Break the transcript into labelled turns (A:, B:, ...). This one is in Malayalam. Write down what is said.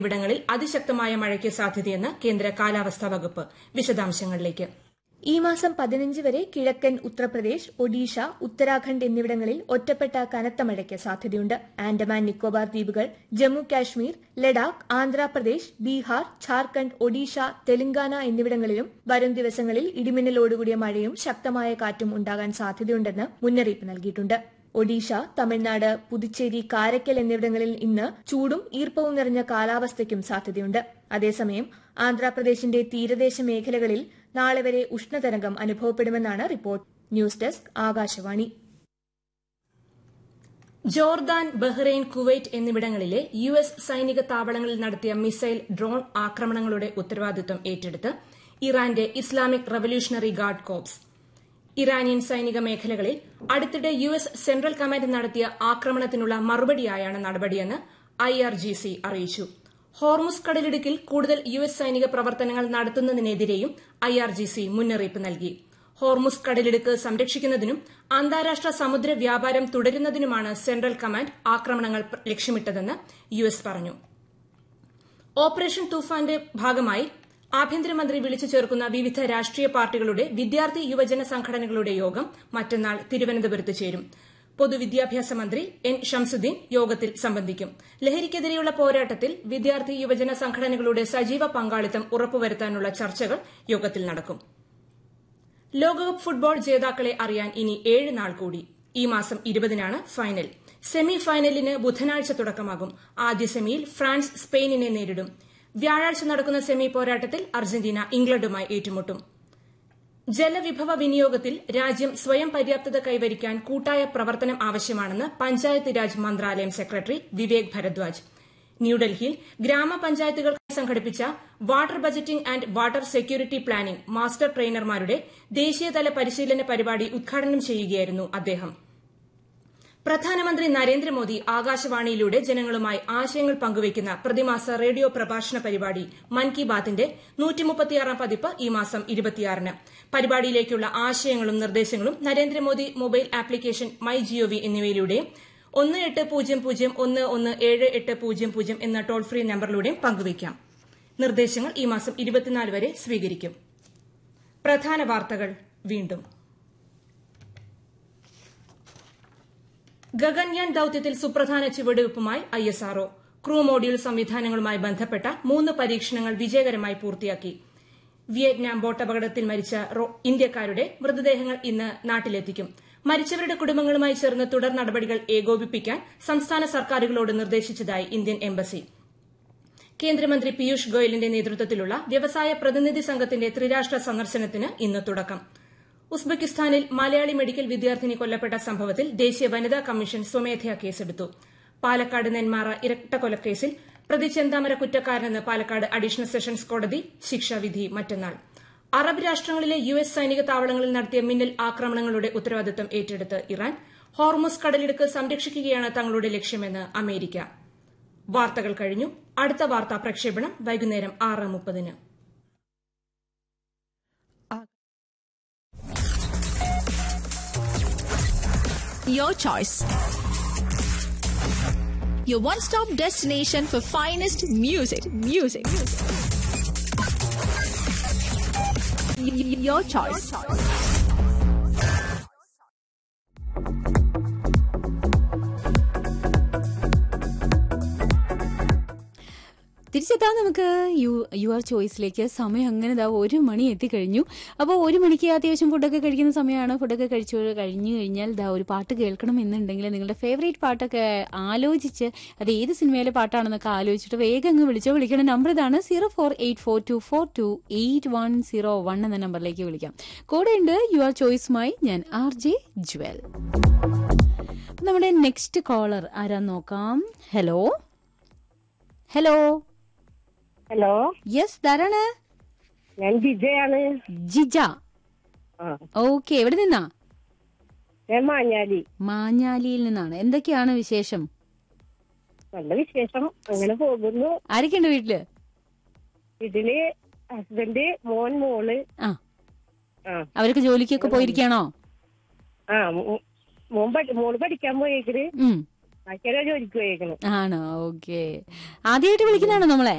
A: ഇവിടങ്ങളിൽ അതിശക്തമായ മഴയ്ക്ക് സാധ്യതയെന്ന് കേന്ദ്ര കാലാവസ്ഥാ വകുപ്പ് വിശദാംശങ്ങളിലേക്ക്
B: ഈ മാസം പതിനഞ്ച് വരെ കിഴക്കൻ ഉത്തർപ്രദേശ് ഒഡീഷ ഉത്തരാഖണ്ഡ് എന്നിവിടങ്ങളിൽ ഒറ്റപ്പെട്ട കനത്ത മഴയ്ക്ക് സാധ്യതയുണ്ട് ആൻഡമാൻ നിക്കോബാർ ദ്വീപുകൾ ജമ്മു കാശ്മീർ ലഡാക്ക് ആന്ധ്രാപ്രദേശ് ബീഹാർ ഝാർഖണ്ഡ് ഒഡീഷ തെലങ്കാന എന്നിവിടങ്ങളിലും വരും ദിവസങ്ങളിൽ ഇടിമിന്നലോടുകൂടിയ മഴയും ശക്തമായ കാറ്റും ഉണ്ടാകാൻ സാധ്യതയുണ്ടെന്ന് മുന്നറിയിപ്പ് നൽകിയിട്ടുണ്ട് ഒഡീഷ തമിഴ്നാട് പുതുച്ചേരി കാരയ്ക്കൽ എന്നിവിടങ്ങളിൽ ഇന്ന് ചൂടും ഈർപ്പവും നിറഞ്ഞ കാലാവസ്ഥയ്ക്കും സാധ്യതയുണ്ട് അതേസമയം ആന്ധ്രാപ്രദേശിന്റെ തീരദേശ മേഖലകളിൽ നാളെ വരെ ഉഷ്ണതരംഗം അനുഭവപ്പെടുമെന്നാണ് report news desk Akashvani
A: Jordan Bahrain Kuwait എന്നിവിടങ്ങളിലെ യു എസ് സൈനിക താവളങ്ങളിൽ നടത്തിയ മിസൈൽ ഡ്രോൺ ആക്രമണങ്ങളുടെ ഉത്തരവാദിത്വം ഏറ്റെടുത്ത് ഇറാന്റെ Islamic revolutionary guard corps Iranian സൈനിക മേഖലകളിൽ അടുത്തിടെ യു എസ് സെൻട്രൽ കമാൻഡ് നടത്തിയ ആക്രമണത്തിനുള്ള മറുപടിയായാണ് നടപടിയെന്ന് ഐആർജിസി അറിയിച്ചു ഹോർമുസ് കടലിടുക്കിൽ കൂടുതൽ യു എസ് സൈനിക പ്രവർത്തനങ്ങൾ നടത്തുന്നതിനെതിരെയും ഐആർജിസി മുന്നറിയിപ്പ് നൽകി ഹോർമുസ് കടലിടുക്ക് സംരക്ഷിക്കുന്നതിനും അന്താരാഷ്ട്ര സമുദ്ര വ്യാപാരം തുടരുന്നതിനുമാണ് സെൻട്രൽ കമാൻഡ് ആക്രമണങ്ങൾ ലക്ഷ്യമിട്ടതെന്ന് യു എസ് പറഞ്ഞു ഓപ്പറേഷൻ തൂഫാന്റെ ഭാഗമായി ആഭ്യന്തരമന്ത്രി വിളിച്ചു ചേർക്കുന്ന വിവിധ രാഷ്ട്രീയ പാർട്ടികളുടെ വിദ്യാർത്ഥി യുവജന സംഘടനകളുടെ യോഗം മറ്റന്നാൾ തിരുവനന്തപുരത്ത് ചേരും പൊതുവിദ്യാഭ്യാസ മന്ത്രി എൻ ഷംസുദ്ദീൻ യോഗത്തിൽ സംബന്ധിക്കും ലഹരിക്കെതിരെയുള്ള പോരാട്ടത്തിൽ വിദ്യാർത്ഥി യുവജന സംഘടനകളുടെ സജീവ പങ്കാളിത്തം ഉറപ്പുവരുത്താനുള്ള ചർച്ചകൾ യോഗത്തിൽ നടക്കും ലോകകപ്പ് ഫുട്ബോൾ ജേതാക്കളെ അറിയാൻ ഇനി ഏഴ് നാൾ കൂടി ഈ മാസം ഇരുപതിനാണ് ഫൈനൽ സെമി ഫൈനലിന് ബുധനാഴ്ച തുടക്കമാകും ആദ്യ സെമിയിൽ ഫ്രാൻസ് സ്പെയിനിനെ നേരിടും വ്യാഴാഴ്ച നടക്കുന്ന സെമി പോരാട്ടത്തിൽ അർജന്റീന ഇംഗ്ലണ്ടുമായി ഏറ്റുമുട്ടും ജലവിഭവ വിനിയോഗത്തിൽ രാജ്യം സ്വയം പര്യാപ്തത കൈവരിക്കാൻ കൂട്ടായ പ്രവർത്തനം ആവശ്യമാണെന്ന് പഞ്ചായത്ത് രാജ് മന്ത്രാലയം സെക്രട്ടറി വിവേക് ഭരദ്വാജ് ന്യൂഡൽഹിയിൽ ഗ്രാമപഞ്ചായത്തുകൾക്കായി സംഘടിപ്പിച്ച water budgeting and water security planning master ട്രെയിനർമാരുടെ ദേശീയതല പരിശീലന പരിപാടി ഉദ്ഘാടനം ചെയ്യുകയായിരുന്നു അദ്ദേഹം പ്രധാനമന്ത്രി നരേന്ദ്രമോദി ആകാശവാണിയിലൂടെ ജനങ്ങളുമായി ആശയങ്ങൾ പങ്കുവയ്ക്കുന്ന പ്രതിമാസ റേഡിയോ പ്രഭാഷണ പരിപാടി മൻ കി ബാത്തിന്റെ പതിപ്പ് ഈ മാസം ഇരുപത്തിയാറിന് പരിപാടിയിലേക്കുള്ള ആശയങ്ങളും നിർദ്ദേശങ്ങളും Narendra Modi mobile application my G O V എന്നിവയിലൂടെയും ഒന്ന് എട്ട് പൂജ്യം പൂജ്യം ഒന്ന് ഒന്ന് ഏഴ് എട്ട് പൂജ്യം പൂജ്യം എന്ന ടോൾ ഫ്രീ നമ്പറിലൂടെയും പങ്കുവയ്ക്കാം നിർദ്ദേശങ്ങൾ ഈ മാസം ഇരുപത്തിനാല് വരെ സ്വീകരിക്കും പ്രധാന വാർത്തകൾ വീണ്ടും ഗഗൻയാൻ ദൌത്യത്തിൽ സുപ്രധാന ചുവടുവയ്പുമായി ഐഎസ്ആർഒ ക്രൂ മോഡ്യൂൾ സംവിധാനങ്ങളുമായി ബന്ധപ്പെട്ട മൂന്ന് പരീക്ഷണങ്ങൾ വിജയകരമായി പൂർത്തിയാക്കി വിയറ്റ്നാം ബോട്ടപകടത്തിൽ മരിച്ച ഇന്ത്യക്കാരുടെ മൃതദേഹങ്ങൾ ഇന്ന് നാട്ടിലെത്തിക്കും മരിച്ചവരുടെ കുടുംബങ്ങളുമായി ചേർന്ന് തുടർ നടപടികൾ ഏകോപിപ്പിക്കാൻ സംസ്ഥാന സർക്കാരുകളോട് നിർദ്ദേശിച്ചതായി ഇന്ത്യൻ എംബസി കേന്ദ്രമന്ത്രി പീയൂഷ് ഗോയലിന്റെ നേതൃത്വത്തിലുള്ള വ്യവസായ പ്രതിനിധി സംഘത്തിന്റെ ത്രിരാഷ്ട്ര സന്ദർശനത്തിന് ഇന്ന് തുടക്കം ഉസ്ബെക്കിസ്ഥാനിൽ മലയാളി മെഡിക്കൽ വിദ്യാർത്ഥിനി കൊല്ലപ്പെട്ട സംഭവത്തിൽ ദേശീയ വനിതാ കമ്മീഷൻ സ്വമേധയാ കേസെടുത്തു പാലക്കാട് നെന്മാറ ഇരട്ടക്കൊലക്കേസിൽ പ്രതി ചെന്താമര കുറ്റക്കാരനെന്ന് പാലക്കാട് അഡീഷണൽ സെഷൻസ് കോടതി ശിക്ഷാവിധി മറ്റന്നാൾ അറബ് രാഷ്ട്രങ്ങളിലെ യു എസ് സൈനിക താവളങ്ങളിൽ നടത്തിയ മിന്നൽ ആക്രമണങ്ങളുടെ ഉത്തരവാദിത്തം ഏറ്റെടുത്ത് ഇറാൻ ഹോർമുസ് കടലിടുക്ക് സംരക്ഷിക്കുകയാണ് തങ്ങളുടെ ലക്ഷ്യമെന്ന് അമേരിക്ക വാർത്തകൾ കഴിഞ്ഞു അടുത്ത വാർത്താ പ്രക്ഷേപണം വൈകുന്നേരം ആറ് മുപ്പതിന്
C: Your choice. Your one-stop destination for finest music. Music. Your choice.
D: തിരിച്ചെത്താം നമുക്ക് യു യു ആർ ചോയ്സിലേക്ക് സമയം അങ്ങനെ ഇതാ ഒരു മണി എത്തിക്കഴിഞ്ഞു അപ്പോൾ ഒരു മണിക്ക് അത്യാവശ്യം ഫുഡൊക്കെ കഴിക്കുന്ന സമയമാണ് ഫുഡൊക്കെ കഴിച്ചു കഴിഞ്ഞു കഴിഞ്ഞാൽ ഇതാ ഒരു പാട്ട് കേൾക്കണം എന്നുണ്ടെങ്കിൽ നിങ്ങളുടെ ഫേവറേറ്റ് പാട്ടൊക്കെ ആലോചിച്ച് അത് ഏത് സിനിമയിലെ പാട്ടാണെന്നൊക്കെ ആലോചിച്ചിട്ട് വേഗം അങ്ങ് വിളിച്ചോ വിളിക്കേണ്ട നമ്പർ ഇതാണ് zero four eight four two four two eight one zero one എന്ന നമ്പറിലേക്ക് വിളിക്കാം കൂടെയുണ്ട് യു ആർ ചോയ്സുമായി ഞാൻ ആർ ജെ ജ്വൽ നമ്മുടെ നെക്സ്റ്റ് കോളർ ആരാന്ന് നോക്കാം ഹലോ ഹലോ
E: ഹലോ
D: യെസ് ധാരാണ്
E: ഞാൻ ജിജയാണ്
D: ജിജ
E: ആ
D: ഓക്കെ എവിടെ നിന്നാ
E: ഞാൻ മാഞ്ഞാലി
D: മാഞ്ഞാലിയിൽ നിന്നാണ് എന്തൊക്കെയാണ് വിശേഷം
E: നല്ല വിശേഷം അങ്ങനെ പോകുന്നു
D: ആരൊക്കെയുണ്ട് വീട്ടില്
E: ഇതില് ഹസ്ബൻഡ് മോൻ മോള്
D: ആ
E: ആ
D: അവരൊക്കെ ജോലിക്കൊക്കെ പോയിരിക്കാണോ
E: ആ മോ- മോൻ പഠി മോള് പഠിക്കാൻ പോയേക്കര്
D: ഉം
E: ബാക്കിയെല്ലാം ജോലിക്ക് പോയേക്കണ്
D: ആണോ ഓക്കെ ആദ്യമായിട്ട് വിളിക്കുന്നതാണോ നമ്മളെ